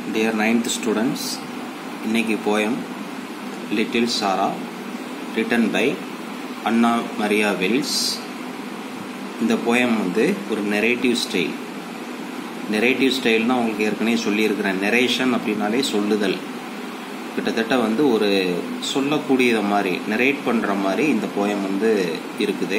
Dear ninth students இன்னைக்கு poem little Sarah written by Anna Maria Wells இந்த poem வந்து ஒரு நெரேட்டிவ் ஸ்டைல் நெரேட்டிவ் ஸ்டைல்னா உங்களுக்கு ஏற்கனவே சொல்லியிருக்கிறேன் நெரேஷன் அப்படின்னாலே சொல்லுதல் கிட்டத்தட்ட வந்து ஒரு சொல்லக்கூடியத மாதிரி நெரேட் பண்ணுற மாதிரி இந்த போயம் வந்து இருக்குது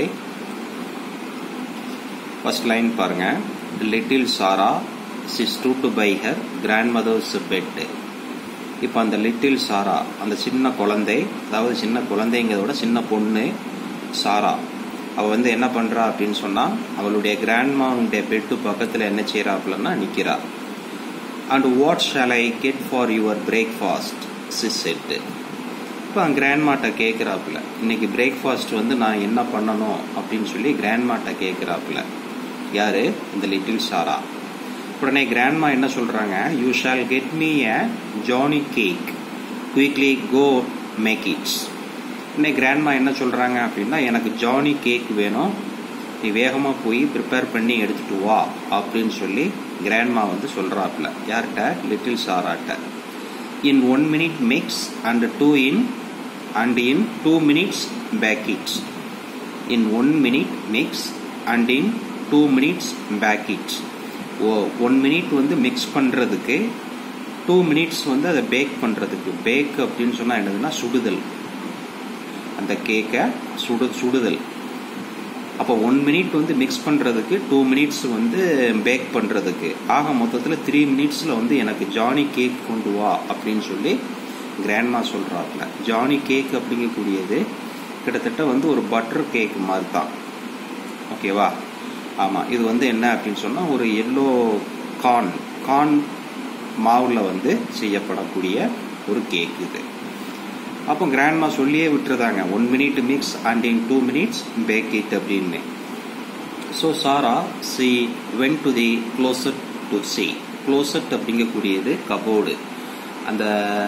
ஃபர்ஸ்ட் லைன் பாருங்க little Sarah she stood by her grandmother's bed இப்போ அந்த லிட்டில் சாரா அந்த சின்ன குழந்தை அதாவது சின்ன குழந்தைங்கிறத சின்ன பொண்ணு சாரா அவள் வந்து என்ன பண்ணுறா அப்படின்னு சொன்னால் அவளுடைய கிராண்ட்மாவுடைய பெட்டு பக்கத்தில் என்ன செய்கிறாப்புலன்னா நிற்கிறா and what shall I get for your breakfast she said இப்போ கிராண்ட்மாட்ட கேட்குறாப்புல இன்னைக்கு பிரேக்ஃபாஸ்ட் வந்து நான் என்ன பண்ணணும் அப்படின்னு சொல்லி கிராண்ட்மாட்ட கேட்குறாப்புல யாரு இந்த லிட்டில் சாரா உடனே கிராண்ட்மா என்ன சொல்றாங்க you shall get me a johnny cake quickly go make it's உடனே கிராண்ட்மா என்ன சொல்றாங்க அப்படின்னா எனக்கு ஜானி கேக் வேணும் நீ வேகமா போய் ப்ரிப்பேர் பண்ணி எடுத்துட்டு வா அப்படின்னு சொல்லி கிராண்ட்மா வந்து சொல்றாப்புல யார்கிட்ட லிட்டில் சாராட்ட in one minute mix and two in and in two minutes bake it's in one minute mix and in two minutes bake it's oh one minute வந்து மிக்ஸ் பண்ணுறதுக்கு டூ மினிட்ஸ் வந்து அதை பேக் பண்ணுறதுக்கு பேக் அப்படின்னு சொன்னால் என்னதுன்னா சுடுதல் அந்த கேக்கை சுடு சுடுதல் அப்போ ஒன் மினிட் வந்து மிக்ஸ் பண்ணுறதுக்கு டூ மினிட்ஸ் வந்து பேக் பண்ணுறதுக்கு ஆக மொத்தத்தில் த்ரீ மினிட்ஸில் வந்து எனக்கு ஜானி கேக் கொண்டு வா அப்படின்னு சொல்லி கிராண்ட்மா சொல்கிறாப்புல ஜானி கேக் அப்படிங்கக்கூடியது கிட்டத்தட்ட வந்து ஒரு பட்டர் கேக் மாதிரி தான் ஓகேவா ஆமாம் இது வந்து என்ன அப்படின்னு சொன்னால் ஒரு எல்லோ கார்ன் கார்ன் மாவில் வந்து செய்யப்படக்கூடிய ஒரு கேக் இது அப்போ கிராண்ட்மா சொல்லியே விட்டுருதாங்க one minute mix and in two minutes bake it அப்படின்னு so Sarah she went to the closet to see closet அப்படிங்கக்கூடியது கபோர்டு அந்த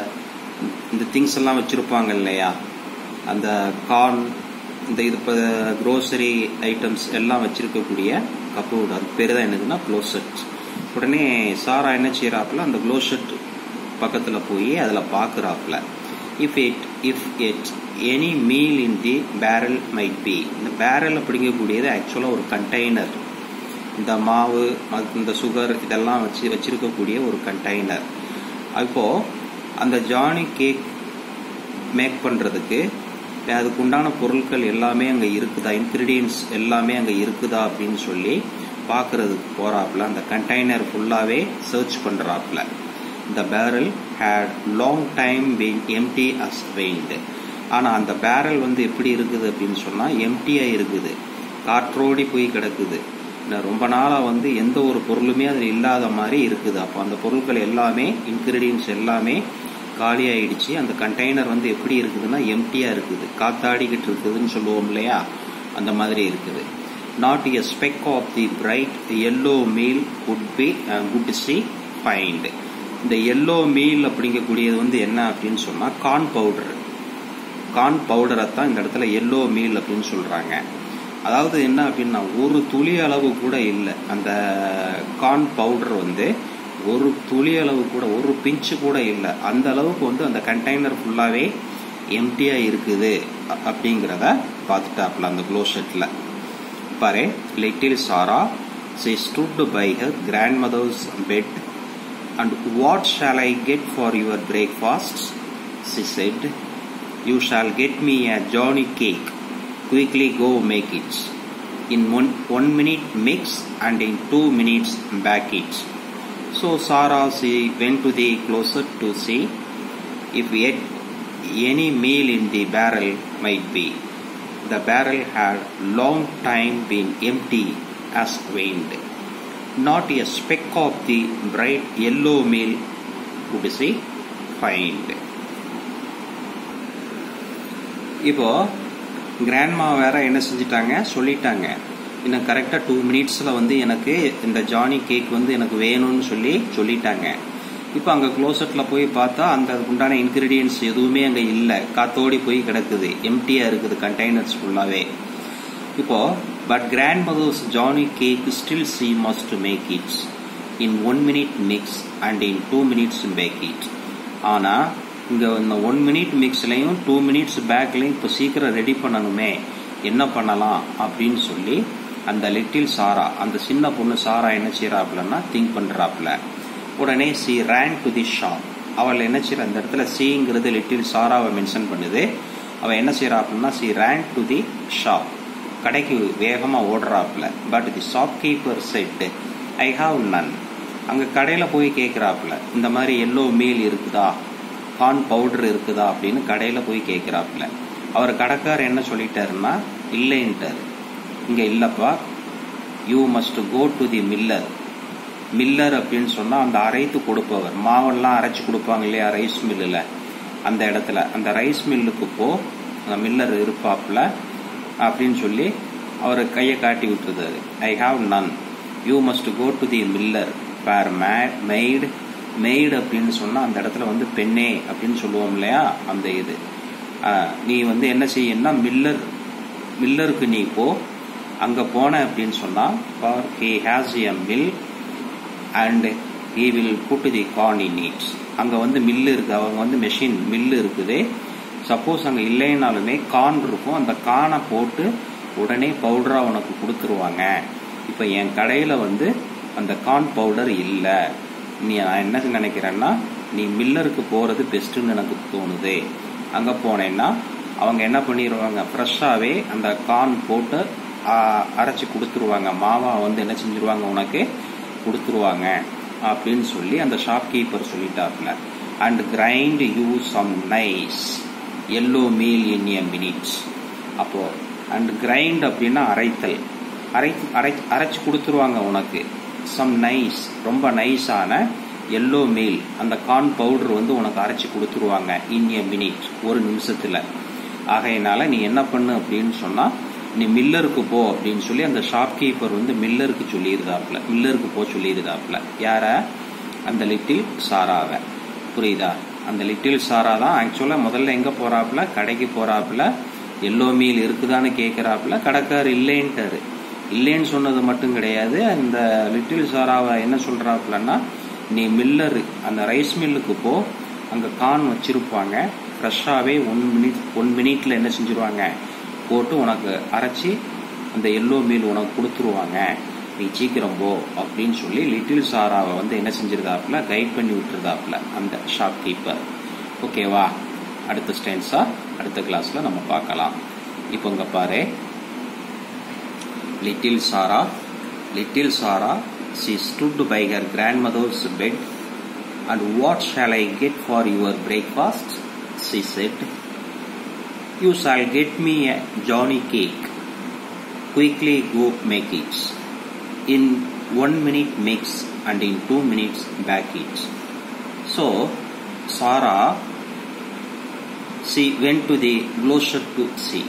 இந்த திங்ஸ் எல்லாம் வச்சுருப்பாங்க இல்லையா அந்த கார்ன் இந்த இது இப்போ க்ரோசரி ஐட்டம்ஸ் எல்லாம் வச்சிருக்கக்கூடிய கபோர்டு அது பேர் தான் என்னதுன்னா க்ளோசட் உடனே சாரா என்ன செய்யறாப்புல அந்த க்ளோசட் பக்கத்தில் போய் அதில் பார்க்குறாப்புல if it if it any meal in the barrel might be இந்த பேரல் அப்படிங்கக்கூடியது ஆக்சுவலாக ஒரு கண்டெய்னர் இந்த மாவு இந்த சுகர் இதெல்லாம் வச்சு வச்சிருக்கக்கூடிய ஒரு கண்டெய்னர் அப்போ அந்த ஜானி கேக் மேக் பண்ணுறதுக்கு அதுக்கு உண்டான பொருட்கள் எல்லாமே அங்கே இருக்குதா இன்க்ரீடியன்ஸ் எல்லாமே அங்கே இருக்குதா அப்படின்னு சொல்லி பார்க்கறதுக்கு போறாப்புல அந்த கண்டெய்னர் ஃபுல்லாகவே சர்ச் பண்ணுறாப்புல இந்த barrel had long time been empty as waned ஆனால் அந்த பேரல் வந்து எப்படி இருக்குது அப்படின்னு சொன்னால் எம்டியாக இருக்குது காற்றோடி போய் கிடக்குது ரொம்ப நாளாக வந்து எந்த ஒரு பொருளுமே அதில் இல்லாத மாதிரி இருக்குது அப்போ அந்த பொருட்கள் எல்லாமே இன்க்ரீடியன்ஸ் எல்லாமே காலி ஆயிடுச்சு அந்த கண்டெய்னர் வந்து எப்படி இருக்குதுன்னா எம்டியா இருக்குது காத்தாடிக்கிட்டு இருக்குதுன்னு சொல்லுவோம் இல்லையா அந்த மாதிரி இருக்குது not a speck of the bright yellow meal could be could she find இந்த எல்லோ மீல் அப்படிங்கக்கூடியது வந்து என்ன அப்படின்னு சொன்னா கார்ன் பவுடர் கார்ன் பவுடரை தான் இந்த இடத்துல எல்லோ மீல் அப்படின்னு சொல்றாங்க அதாவது என்ன அப்படின்னா ஒரு துளி அளவு கூட இல்லை அந்த கார்ன் பவுடர் வந்து ஒரு துளி அளவு கூட ஒரு பிஞ்சு கூட இல்லை அந்த அளவுக்கு வந்து அந்த கண்டெய்னர் ஃபுல்லாகவே எம்டியாக இருக்குது அப்படிங்கிறத பார்த்துட்டாப்புல அந்த க்ளோ ஷெட்டில் பாரு little Sarah she stood by her grandmother's bed and what shall I get for your breakfast she said you shall get me a johnny cake quickly go make it's in one one minute mix and in two minutes bake it's So Sarah she went to the closet to see if yet any meal in the barrel might be. The barrel had long time been empty as waned. Not a speck of the bright yellow meal could she find. இப்போ grandma வேற என்ன செஞ்சிட்டாங்க சொல்லிட்டாங்க இன்னும் கரெக்டாக two மினிட்ஸில் வந்து எனக்கு இந்த ஜானி கேக் வந்து எனக்கு வேணும்னு சொல்லி சொல்லிட்டாங்க இப்போ அங்கே க்ளோசட்டில் போய் பார்த்தா அந்த உண்டான இன்க்ரீடியன்ஸ் எதுவுமே அங்கே இல்லை காத்தோடி போய் கிடக்குது எம்டியாக இருக்குது கண்டெய்னர்ஸ் ஃபுல்லாகவே இப்போ but grandmother's johnny cake still she must make it's in one minute mix and in two minutes bake it ஆனால் இங்கே இந்த ஒன் மினிட் மிக்ஸ்லையும் டூ மினிட்ஸ் பேக்லையும் இப்போ சீக்கிரம் ரெடி பண்ணணுமே என்ன பண்ணலாம் அப்படின்னு சொல்லி அந்த லிட்டில் சாரா அந்த சின்ன பொண்ணு சாரா என்ன செய்யறாப்புலன்னா திங்க் பண்ணுறாப்புல உடனே she ran to the shop அவள் என்ன செய்யற அந்த இடத்துல சிங்கிறது லிட்டில் சாராவை மென்ஷன் பண்ணுது அவள் என்ன செய்யறாப்புலன்னா she ran to the shop கடைக்கு வேகமாக ஓடுறாப்புல but the shop keeper said I have none அங்கே கடையில் போய் கேட்குறாப்புல இந்த மாதிரி எல்லோ மீல் இருக்குதா கார்ன் பவுடர் இருக்குதா அப்படின்னு கடையில் போய் கேட்குறாப்புல அவர் கடைக்கார் என்ன சொல்லிட்டாருன்னா இல்லைன்ட்டார் இங்கே இல்லைப்பா you must go to the miller miller அப்படின்னு சொன்னால் அந்த அரைத்து கொடுப்பவர் மாவெல்லாம் அரைச்சி கொடுப்பாங்க இல்லையா ரைஸ் மில்லில் அந்த இடத்துல அந்த ரைஸ் மில்லுக்கு போ அந்த மில்லர் இருப்பாப்புல அப்படின்னு சொல்லி அவர் கையை காட்டி விட்டுருந்தாரு I have none you must go to the miller fair maid maid அப்படின்னு சொன்னால் அந்த இடத்துல வந்து பெண்ணே அப்படின்னு சொல்லுவோம் இல்லையா அந்த இது நீ வந்து என்ன செய்யணும்னா மில்லர் மில்லருக்கு நீ போ அங்கே போன அப்படின்னு சொன்னால் for he has a mill and he will put the corn in needs அங்கே வந்து மில்லு இருக்குது அவங்க வந்து மெஷின் மில்லு இருக்குது சப்போஸ் அங்கே இல்லைனாலுமே கார்ன் இருக்கும் அந்த கானை போட்டு உடனே பவுடராக உனக்கு கொடுத்துருவாங்க இப்போ என் கடையில் வந்து அந்த கார்ன் பவுடர் இல்லை நீ நான் என்ன நினைக்கிறேன்னா நீ மில்லருக்கு போகிறது பெஸ்ட்டுன்னு எனக்கு தோணுது அங்கே போனேன்னா அவங்க என்ன பண்ணிடுவாங்க ஃப்ரெஷ்ஷாகவே அந்த கார்ன் போட்டு அரைச்சி கொடுத்துருவாங்க மாவா வந்து என்ன செஞ்சிருவாங்க உனக்கு கொடுத்துருவாங்க அப்படின்னு சொல்லி அந்த ஷாப் கீப்பர் சொல்லிட்டாப்ல and grind you some nice yellow meal in a minutes அப்போ அண்ட் கிரைண்ட் அப்படின்னா அரைத்தல் அரை அரை அரைச்சி கொடுத்துருவாங்க உனக்கு சம் நைஸ் ரொம்ப நைஸான எல்லோ மீல் அந்த கார்ன் பவுடர் வந்து உனக்கு அரைச்சி கொடுத்துருவாங்க இன் எ மினிட் ஒரு நிமிஷத்தில் ஆகையினால நீ என்ன பண்ணு அப்படின்னு சொன்னால் நீ மில்லருக்கு போ அப்படின்னு சொல்லி அந்த ஷாப்கீப்பர் வந்து மில்லருக்கு சொல்லியிருந்தாப்புல மில்லருக்கு போ சொல்லியிருந்தாப்புல யார அந்த லிட்டில் சாராவை புரியுதா அந்த லிட்டில் சாரா தான் ஆக்சுவலாக முதல்ல எங்கே போகிறாப்புல கடைக்கு போகிறாப்புல எல்லோ மீல் இருக்குதான்னு கேட்குறாப்புல கடைக்கார் இல்லைன்ட்டாரு இல்லைன்னு சொன்னது மட்டும் கிடையாது அந்த லிட்டில் சாராவை என்ன சொல்கிறாப்புலன்னா நீ மில்லரு அந்த ரைஸ் மில்லுக்கு போ அங்கே கான் வச்சிருப்பாங்க ஃப்ரெஷ்ஷாகவே ஒன் மினிட் ஒன் மினிட்ல என்ன செஞ்சிருவாங்க போட்டு உனக்கு அரைச்சி அந்த எல்லோ மீல் உனக்கு கொடுத்துருவாங்க நீ சீக்கிரம் போ அப்படின்னு சொல்லி லிட்டில் சாராவை வந்து என்ன செஞ்சிருந்தாப்புல கைட் பண்ணி விட்டுருதாப்புல அந்த ஷாப் கீப்பர் ஓகேவா அடுத்த ஸ்டென்ஸா அடுத்த கிளாஸ்ல நம்ம பார்க்கலாம் இப்போ இங்க பாரு little Sarah little Sarah she stood by her grandmother's bed and what shall I get for your breakfast? she said. You shall get me a Johnny cake. Quickly go make it. In one minute mix and in two minutes bake it. So, Sarah, she went to the grocer to see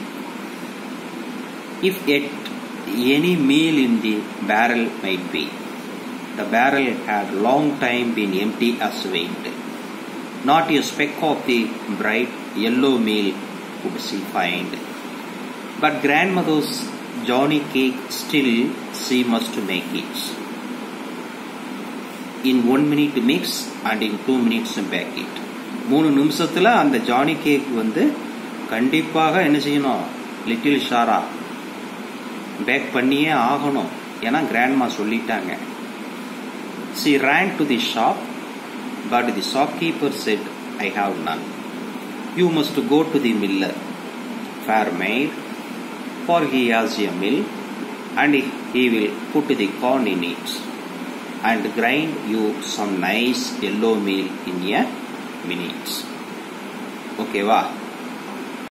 if yet any meal in the barrel might be. The barrel had long time been empty as weight. Not a speck of the bright yellow meal could she find. But grandmother's Johnny cake still she must make it. In one minute mix and in two minutes bake it. மூணு நிமிஷத்துல அந்த Johnny cake வந்து கண்டிப்பாக என்ன செய்யணும் little ஷாரா back பண்ணியே ஆகணும் ஏன்னா கிராண்ட்மா சொல்லிட்டாங்க she ran to the shop but the shopkeeper said I have none you must go to the miller fair maid for he has a mill and he will put the corn in it and grind you some nice yellow meal in a minutes ஓகேவா